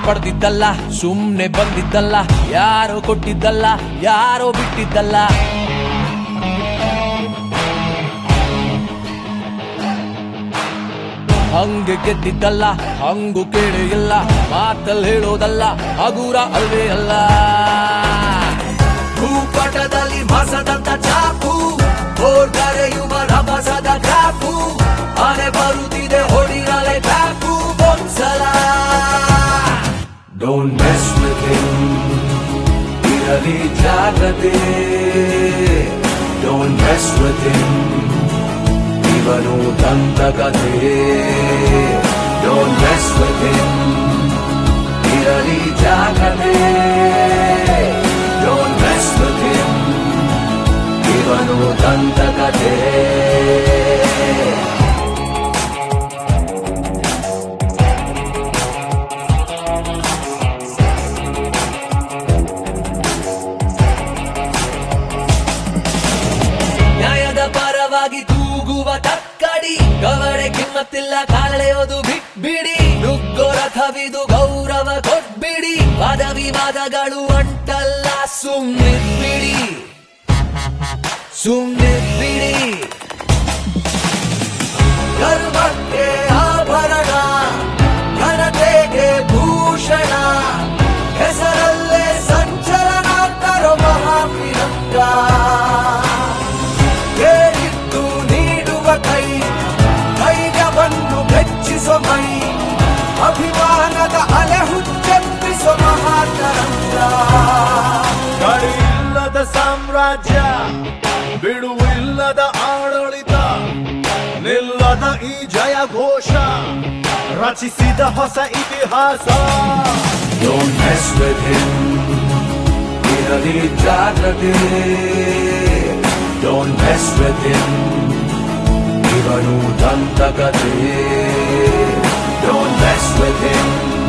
ಪಡೆದಿದ್ದಲ್ಲ ಸುಮ್ನೆ ಬಂದಿದ್ದಲ್ಲ ಯಾರೋ ಕೊಟ್ಟಿದ್ದಲ್ಲ ಯಾರೋ ಬಿಟ್ಟಿದ್ದಲ್ಲ ಹಂಗೆ ಗೆದ್ದಿದ್ದಲ್ಲ ಹಂಗು ಕೇಳಿ ಇಲ್ಲ ಮಾತಲ್ಲಿ ಹೇಳೋದಲ್ಲ ಹಗುರ ಅಲ್ವೇ ಅಲ್ಲ ಭೂಪಟದಲ್ಲಿ ಮಸದಂತ ಚಾಕು ಓರ್ಗರೆಯುವ ರಭಸದ ಕಾಪು ಆನೆ ಬರುತ್ತಿದೆ ಹೊಡಿರಲೆ ಕಾಕು ಒಂದ್ಸಲ ಡೋಂಟ್ ಮೆಸ್ ವಿತ್ ಹಿಮ್ ಇರಲಿ ಜಾಗ್ರತೆ ಡೋಂಟ್ ಮೆಸ್ ವಿತ್ ಹಿಮ್ ಇವನು ದಂತಕಥೆ ಡೋಂಟ್ ಮೆಸ್ ವಿತ್ ಹಿಮ್ ಇರಲಿ ಜಾಗ್ರತೆ ಡೋಂಟ್ ಮೆಸ್ ವಿತ್ ಹಿಮ್ ಇವನು ದಂತಕಥೆ ನ್ಯಾಯದ ಪರವಾಗಿ ತೂಗುವ ತಕ್ಕಡಿ ಕವಡೆ ಕಿಮ್ಮತ್ತಿಲ್ಲ ಕಾಳೆಯೋದು ಬಿಟ್ಬಿಡಿ ನುಗ್ಗೋ ರಥವಿದು ಗೌರವ ಕೊಟ್ಬಿಡಿ ವಾದ ವಿವಾದಗಳು ಅಂಟಲ್ಲ ಸುಮ್ನಿರ್ಬಿಡಿ ಸುಮ್ನಿರ್ಬಿಡಿ ಗರ್ವಕ್ಕೆ ಆಭರಣ ಘನತೆಗೆ ಭೂಷಣ ಹೆಸರಲ್ಲೇ ಸಂಚಲನ ತರೋ ಮಹಾಫಿರಂಗ ಕೇಳಿದ್ದು ನೀಡುವ ಕೈ ಧೈರ್ಯವನ್ನು ಹೆಚ್ಚಿಸೋ ಮೈ ಅಭಿಮಾನದ ಅಲೆ ಹುಚ್ಚೆಪ್ಪಿಸೋ ಮಹಾತರಂಗ ಗಡಿಯಿಲ್ಲದ ಸಾಮ್ರಾಜ್ಯ ಬಿಡುವಿಲ್ಲದ ಆಡಳಿತ ನಿಲ್ಲದ ಈ ಜಯ ಘೋಷ ರಚಿಸಿದ ಹೊಸ ಇತಿಹಾಸ Don't mess with him. ಇರಲಿ ಜಾಗ್ರತೆ Don't mess with him. ಇವನು ದಂತಕತೆ Don't mess with him.